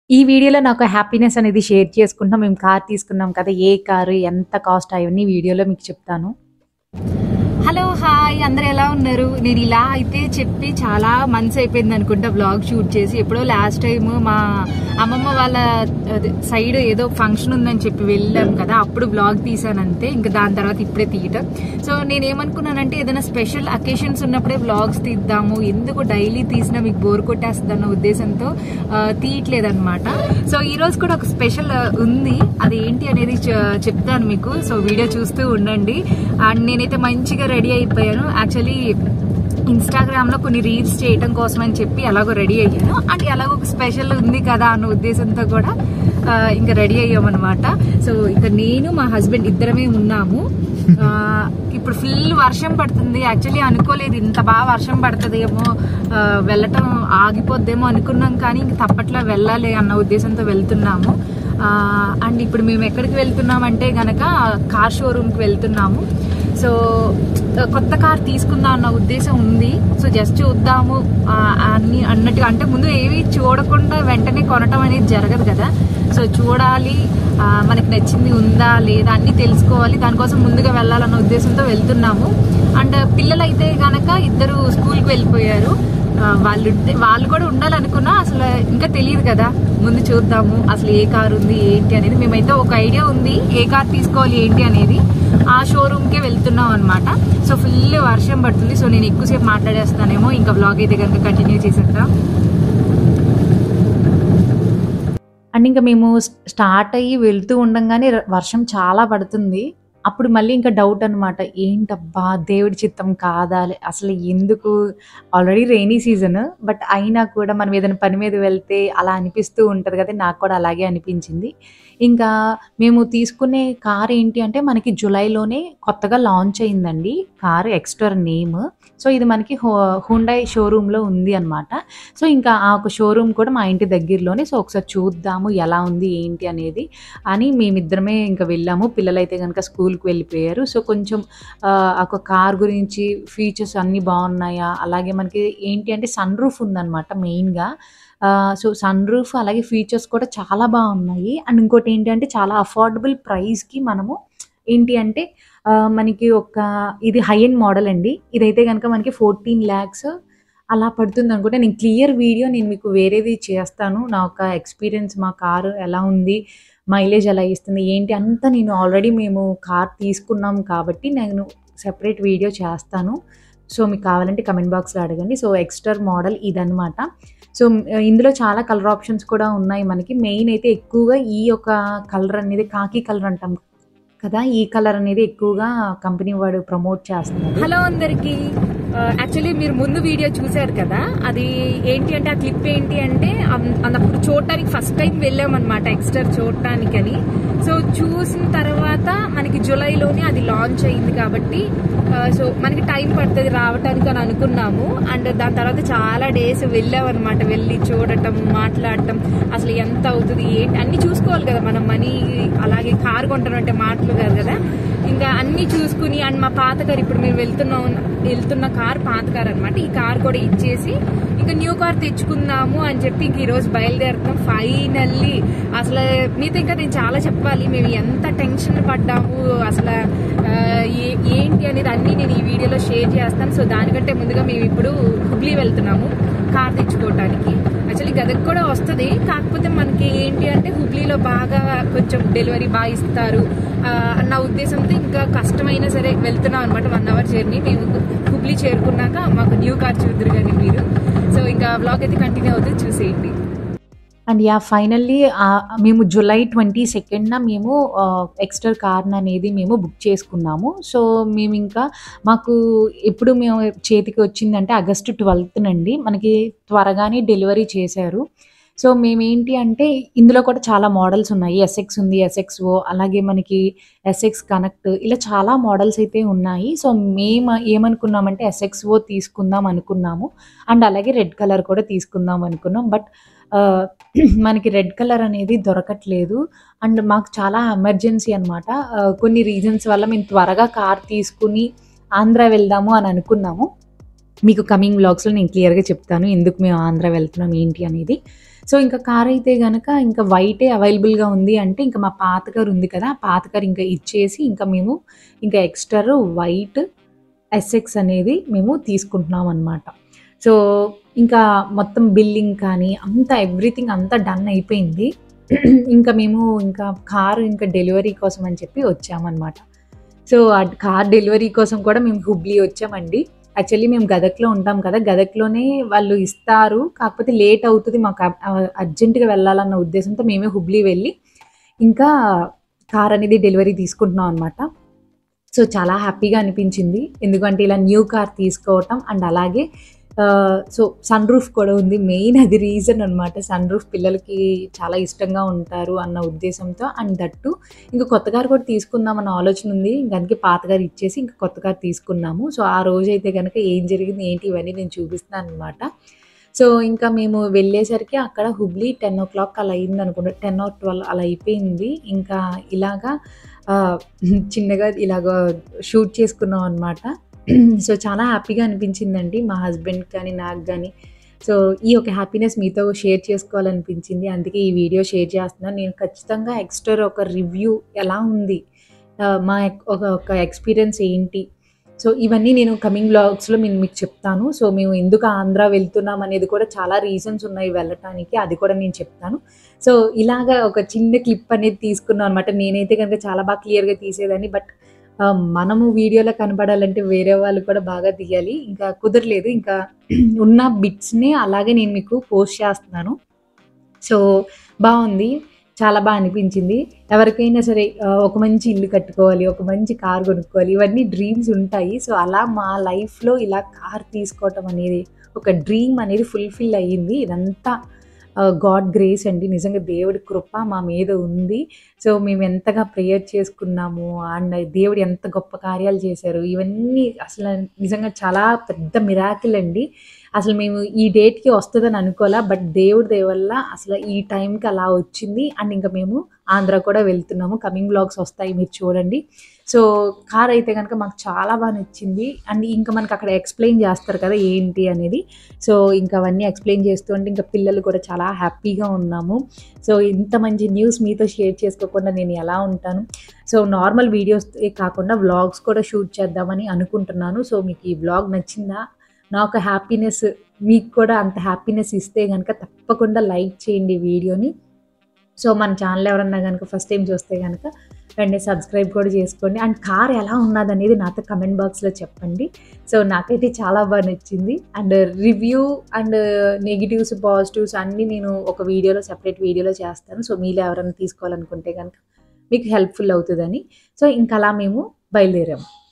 ఈ వీడియోలో నాకు హ్యాపీనెస్ అనేది షేర్ చేసుకుంటున్నాం. మేము కార్ తీసుకున్నాం కదా! ఏ కారు, ఎంత కాస్ట్ అవన్నీ వీడియోలో మీకు చెప్తాను. హలో హాయ్ అందరు ఎలా ఉన్నారు నేను ఇలా అయితే చెప్పి చాలా మంత్స్ అయిపోయింది అనుకుంటా బ్లాగ్ షూట్ చేసి ఎప్పుడో లాస్ట్ టైం మా అమ్మమ్మ వాళ్ళ అదే సైడ్ ఏదో ఫంక్షన్ ఉందని చెప్పి వెళ్ళాం కదా అప్పుడు బ్లాగ్ తీసాను అంతే ఇంకా దాని తర్వాత ఇప్పుడే తీయటం సో నేను ఏమనుకున్నానంటే ఏదైనా స్పెషల్ అకేషన్స్ ఉన్నప్పుడే బ్లాగ్స్ తీద్దాము ఎందుకు డైలీ తీసినా మీకు బోర్ కొట్టేస్తుంది అన్న ఉద్దేశంతో తీయట్లేదు అనమాట సో ఈ రోజు కూడా ఒక స్పెషల్ ఉంది అది ఏంటి అనేది చె- చెప్తాను మీకు సో వీడియో చూస్తూ ఉండండి అండ్ నేనైతే మంచిగా రెడీ అయిపోయాను యాక్చువల్లీ ఇన్స్టాగ్రామ్ లో కొన్ని రీల్స్ చేయటం కోసం అని చెప్పి ఎలాగో రెడీ అయ్యాను అండ్ ఎలాగో ఒక స్పెషల్ ఉంది కదా అన్న ఉద్దేశంతో కూడా ఆ, ఇంకా రెడీ అయ్యామన్నమాట సో ఇంకా నేను మా హస్బెండ్ ఇద్దరమే ఉన్నాము ఆ, ఇప్పుడు ఫుల్ వర్షం పడుతుంది యాక్చువల్లీ అనుకోలేదు ఇంత బాగా వర్షం పడుతుందేమో ఆ, వెళ్ళటం ఆగిపోద్దేమో అనుకున్నాం కానీ ఇంక తప్పట్లా వెళ్ళాలి అన్న ఉద్దేశంతో వెళ్తున్నాము ఆ, అండ్ ఇప్పుడు మేము ఎక్కడికి వెళ్తున్నామంటే గనక కార్ షోరూమ్కి వెళ్తున్నాము సో కొత్త కార్ తీసుకుందాం అన్న ఉద్దేశం ఉంది సో జస్ట్ చూద్దాము ఆ, అన్ని అన్నట్టుగా అంటే ముందు ఏవి చూడకుండా వెంటనే కొనటం అనేది జరగదు కదా సో చూడాలి ఆ, మనకి నచ్చింది ఉందా లేదా అన్ని తెలుసుకోవాలి దానికోసం ముందుగా వెళ్ళాలన్న ఉద్దేశంతో వెళ్తున్నాము అండ్ పిల్లలు అయితే గనక ఇద్దరు స్కూల్కి వెళ్ళిపోయారు ఆ, వాళ్ళు ఉంటే- వాళ్ళు కూడా ఉండాలనుకున్నా అసలు ఇంకా తెలియదు కదా ముందు చూద్దాము అసలు ఏ కార్ ఉంది ఏంటి అనేది మేమైతే ఒక ఐడియా ఉంది ఏ కార్ తీసుకోవాలి ఏంటి అనేది ఆ షోరూమ్ కే వెళ్తున్నాం అనమాట సో ఫుల్ వర్షం పడుతుంది సో నేను ఎక్కువసేపు మాట్లాడేస్తానేమో ఇంకా బ్లాగ్ అయితే కనుక కంటిన్యూ చేసేద్దాం అండ్ ఇంకా మేము స్- స్టార్ట్ అయ్యి వెళ్తూ ఉండంగానే ర- వర్షం చాలా పడుతుంది. అప్పుడు మళ్ళీ ఇంకా డౌట్ అనమాట. ఏంటబ్బా! దేవుడి చిత్తం కాదా? లే అసలు ఎందుకు ఆల్రెడీ రెయినీ సీజన్. బట్ అయినా కూడా మనం ఏదైనా పని మీద వెళ్తే అలా అనిపిస్తూ ఉంటది కదా! నాకు కూడా అలాగే అనిపించింది. ఇంకా మేము తీసుకునే కార్ ఏంటి అంటే మనకి జులైలోనే కొత్తగా లాంచ్ అయిందండి. Car Exter name. సో ఇది మనకి హో హుండై షోరూమ్‌లో ఉంది అనమాట. సో ఇంకా ఆ ఒక షోరూమ్ కూడా మా ఇంటి దగ్గరలోనే. సో ఒకసారి చూద్దాము ఎలా ఉంది ఏంటి అనేది అని మేమిద్దరమే ఇంకా వెళ్ళాము. పిల్లలైతే గనుక స్కూల్‌కి వెళ్ళిపోయారు. సో కొంచెం ఆహ్, ఒక కార్ గురించి ఫీచర్స్ అన్నీ బాగున్నాయా? అలాగే మనకి ఏంటి అంటే సన్ రూఫ్ ఉందనమాట మెయిన్‌గా. ఆహ్, సో సన్ రూఫ్ అలాగే ఫీచర్స్ కూడా చాలా బాగున్నాయి. అండ్ ఇంకోటి ఏంటి అంటే చాలా అఫోర్డబుల్ ప్రైస్‌కి మనము ఏంటి అంటే ఆహ్, మనకి ఒక ఇది హై ఎండ్ మోడల్ అండి. ఇదైతే గనుక మనకి 14,00,000 అలా పడుతుందనుకుంటా. నేను క్లియర్ వీడియో నేను మీకు వేరేది చేస్తాను. నా యొక్క ఎక్స్‌పీరియన్స్ మా కారు ఎలా ఉంది? మైలేజ్ ఎలా ఇస్తుంది? ఏంటి అంతా నేను ఆల్రెడీ మేము కార్ తీసుకున్నాం కాబట్టి నేను సెపరేట్ వీడియో చేస్తాను. సో మీకు కావాలంటే కామెంట్ బాక్స్‌లో అడగండి. సో ఎక్స్టర్ మోడల్ ఇదనమాట. సో ఇందులో చాలా కలర్ ఆప్షన్స్ కూడా ఉన్నాయి మనకి. మెయిన్ అయితే ఎక్కువగా ఈ యొక్క కలర్ అనేది కాకి కలర్ అంటాం కదా! ఈ కలర్ అనేది ఎక్కువగా కంపెనీ వాడు ప్రమోట్ చేస్తున్నారు. హలో అందరికి యాక్చువల్లీ మీరు ముందు వీడియో చూశారు కదా అది ఏంటి అంటే ఆ క్లిప్ ఏంటి అంటే అం- అన్నప్పుడు చూడటానికి ఫస్ట్ టైం వెళ్ళామన్నమాట ఎక్స్టర్ చూడటానికి అని సో చూసిన తర్వాత మనకి జూలైలోనే అది లాంచ్ అయింది కాబట్టి ఆ, సో మనకి టైం పడుతుంది రావటానికి అని అనుకున్నాము అండ్ దాని తర్వాత చాలా డేస్ వెళ్ళామన్నమాట వెళ్ళి చూడటం మాట్లాడటం అసలు ఎంత అవుతుంది ఏంటి అన్ని చూసుకోవాలి కదా మనం మనీ అలాగే కార్ కొంటాం అంటే మాటలు కాదు కదా ఇంకా అన్ని చూసుకుని అండ్ మా పాత కార్ ఇప్పుడు మేము వెళ్తున్నాం వెళ్తున్న కార్ పాత కార్ అనమాట ఈ కార్ కూడా ఇచ్చేసి ఇంకా న్యూ కార్ తెచ్చుకుందాము అని చెప్పి ఇంక ఈ రోజు బయలుదేరుతున్నాం ఫైనల్లీ అసలు మీతో ఇంకా నేను చాలా చెప్పాలి మేము ఎంత టెన్షన్ పడ్డాము అసలు ఆ, ఏ- ఏంటి అనేది అన్ని నేను ఈ వీడియోలో షేర్ చేస్తాను సో దానికంటే ముందుగా మేము ఇప్పుడు హుబ్లీ వెళ్తున్నాము కార్ తెచ్చుకోవటానికి యాక్చువల్లీ గదక్ కూడా వస్తుంది కాకపోతే మనకి ఏంటి అంటే హుబ్లీలో బాగా కొంచెం డెలివరీ బాగా ఇస్తారు ఆ, అన్న ఉద్దేశంతో ఇంకా కష్టమైనా సరే వెళ్తున్నాం అనమాట వన్ అవర్ జర్నీ మేము హుబ్లీ చేరుకున్నాక మాకు న్యూ కార్ చూద్దరు కానీ మీరు సో ఇంకా బ్లాగ్ అయితే కంటిన్యూ అవుతుంది చూసేయండి అండ్ యా ఫైనల్లీ మేము జులై 22న మేము ఆహ్, ఎక్స్టర్ కార్న్ అనేది మేము బుక్ చేసుకున్నాము. సో మేము ఇంకా మాకు ఎప్పుడు మేము చేతికి వచ్చిందంటే ఆగస్టు 12నండి. మనకి త్వరగానే డెలివరీ చేశారు. సో మేమేంటి అంటే ఇందులో కూడా చాలా మోడల్స్ ఉన్నాయి. ఎస్ఎక్స్ ఉంది, ఎస్ఎక్స్ఓ అలాగే మనకి ఎస్ఎక్స్ కనెక్ట్ ఇలా చాలా మోడల్స్ అయితే ఉన్నాయి. సో మేము ఏమనుకున్నామంటే ఎస్ఎక్స్ఓ తీసుకుందాం అనుకున్నాము. అండ్ అలాగే రెడ్ కలర్ కూడా తీసుకుందాం అనుకున్నాం. బట్ ఆహ్, మనకి రెడ్ కలర్ అనేది దొరకట్లేదు. అండ్ మాకు చాలా ఎమర్జెన్సీ అనమాట. ఆహ్, కొన్ని రీజన్స్ వల్ల మేము త్వరగా కార్ తీసుకొని ఆంధ్ర వెళ్దాము అని అనుకున్నాము. మీకు కమింగ్ వ్లాగ్స్‌లో నేను క్లియర్‌గా చెప్తాను. ఎందుకు మేము ఆంధ్ర వెళ్తున్నాం ఏంటి అనేది. సో, ఇంకా కార్ అయితే గనక ఇంకా వైటే అవైలబుల్‌గా ఉంది అంటే ఇంకా మా పాత కార్ ఉంది కదా! ఆ పాత కార్ ఇంకా ఇచ్చేసి ఇంకా మేము ఇంకా ఎక్స్‌ట్రా వైట్ ఎస్ఎక్స్ అనేది మేము తీసుకుంటున్నాం అనమాట. సో, ఇంకా మొత్తం బిల్లింగ్ కానీ అంతా ఎవ్రీథింగ్ అంతా డన్ అయిపోయింది. ఇంకా మేము ఇంకా కారు ఇంకా డెలివరీ కోసం అని చెప్పి వచ్చామనమాట. సో, ఆ కార్ డెలివరీ కోసం కూడా మేము హుబ్లీ వచ్చామండి. యాక్చువల్లీ మేము గదక్‌లో ఉంటాం కదా! గదక్‌లోనే వాళ్ళు ఇస్తారు. కాకపోతే లేట్ అవుతది మాకు అ ఆహ్, అర్జెంట్‌గా వెళ్ళాలన్న ఉద్దేశంతో మేమే హుబ్లీ వెళ్ళి ఇంకా కార్ అనేది డెలివరీ తీసుకుంటున్నాం అనమాట. సో, చాలా హ్యాపీగా అనిపించింది. ఎందుకంటే ఇలా న్యూ కార్ తీసుకోవటం అండ్ అలాగే ఆహ్, సో, సన్ రూఫ్ కూడా ఉంది. మెయిన్ అది రీజన్ అనమాట. సన్ రూఫ్ పిల్లలకి చాలా ఇష్టంగా ఉంటారు అన్న ఉద్దేశంతో అండ్ దట్ టూ ఇంక కొత్త కార్ కూడా తీసుకుందాం అన్న ఆలోచన ఉంది. ఇంక అందుకే పాత కార్ ఇచ్చేసి ఇంక కొత్త కార్ తీసుకున్నాము. సో, ఆ రోజైతే గనక ఏం జరిగింది ఏంటి ఇవన్నీ నేను చూపిస్తాననమాట. సో, ఇంకా మేము వెళ్ళేసరికి అక్కడ హుబ్లీ 10:00 అలా అయిందనుకుంటా. 10 ఆర్ 12 అలా అయిపోయింది. ఇంకా ఇలాగా ఆహ్, చిన్నగా ఇలాగా షూట్ చేసుకున్నాం అనమాట. సో, చాలా హ్యాపీగా అనిపించిందండి. మా హస్బెండ్‌కి కానీ, నాకు గానీ. సో, ఈ యొక్క హ్యాపీనెస్ మీతో షేర్ చేసుకోవాలనిపించింది. అందుకే ఈ వీడియో షేర్ చేస్తున్నాను. నేను ఖచ్చితంగా ఎక్స్‌ట్రా ఒక రివ్యూ ఎలా ఉంది? ఆహ్, మా ఒక ఒక ఎక్స్‌పీరియన్స్ ఏంటి? సో, ఇవన్నీ నేను కమింగ్ వ్లాగ్స్‌లో నేను మీకు చెప్తాను. సో, మేము ఎందుకు ఆంధ్ర వెళ్తున్నాం అనేది కూడా చాలా రీజన్స్ ఉన్నాయి వెళ్ళటానికి. అది కూడా నేను చెప్తాను. సో, ఇలాగా ఒక చిన్న క్లిప్ అనేది తీసుకున్నాం అనమాట. నేనైతే గనక చాలా బాగా క్లియర్‌గా తీసేదాన్ని. బట్ ఆహ్, మనము వీడియోలో కనపడాలంటే వేరే వాళ్ళు కూడా బాగా తీయాలి. ఇంకా కుదరలేదు. ఇంకా ఉన్న బిట్స్‌ని అలాగే నేను మీకు పోస్ట్ చేస్తున్నాను. సో, బావుంది. చాలా బా అనిపించింది. ఎవరికైనా సరే ఆహ్, ఒక మంచి ఇల్లు కట్టుకోవాలి, ఒక మంచి కార్ కొనుక్కోవాలి ఇవన్నీ డ్రీమ్స్ ఉంటాయి. సో, అలా మా లైఫ్‌లో ఇలా కార్ తీసుకోవటం అనేది ఒక డ్రీమ్ అనేది ఫుల్‌ఫిల్ అయ్యింది. ఇదంతా ఆహ్, గాడ్ గ్రేస్ అండి. నిజంగా దేవుడి కృప మా మీద ఉంది. సో, మేము ఎంతగా ప్రేయర్ చేసుకున్నాము అండ్ దేవుడు ఎంత గొప్ప కార్యాలు చేశారు. ఇవన్నీ అసలు నిజంగా చాలా పెద్ద మిరాకిల్ అండి. అసలు మేము ఈ డేట్‌కి వస్తదని అనుకోలా. బట్ దేవుడి దయ వల్ల అసలు ఈ టైంకి అలా వచ్చింది. అండ్ ఇంకా మేము ఆంధ్ర కూడా వెళ్తున్నాము. కమింగ్ వ్లాగ్స్ వస్తాయి మీరు చూడండి. సో, కార్ అయితే గనక మాకు చాలా బా నచ్చింది. అండ్ ఇంకా మనకు అక్కడ ఎక్స్‌ప్లెయిన్ చేస్తారు కదా! ఏంటి అనేది. సో, ఇంకా అవన్నీ ఎక్స్‌ప్లెయిన్ చేస్తూ ఉంటే ఇంకా పిల్లలు కూడా చాలా హ్యాపీగా ఉన్నాము. సో, ఇంత మంచి న్యూస్ మీతో షేర్ చేసుకోకుండా నేను ఎలా ఉంటాను? సో, నార్మల్ వీడియోసే కాకుండా వ్లాగ్స్ కూడా షూట్ చేద్దామని అనుకుంటున్నాను. సో, మీకు ఈ వ్లాగ్ నచ్చిందా? నాకు హ్యాపీనెస్ మీకు కూడా అంత హ్యాపీనెస్ ఇస్తే గనక తప్పకుండా లైక్ చేయండి వీడియోని. సో, మన ఛానల్ ఎవరన్నా గనక ఫస్ట్ టైమ్ చూస్తే గనక వెంటనే సబ్స్క్రైబ్ కూడా చేసుకోండి. అండ్ కార్ ఎలా ఉన్నదనేది నాతో కామెంట్ బాక్స్‌లో చెప్పండి. సో, నాకైతే చాలా బా నచ్చింది. And review and negatives, positives అన్నీ నేను ఒక వీడియోలో సెపరేట్ వీడియోలో చేస్తాను. సో, మీలో ఎవరైనా తీసుకోవాలనుకుంటే గనక మీకు హెల్ప్‌ఫుల్ అవుతదని. సో, ఇంక అలా మేము బయలుదేరాము.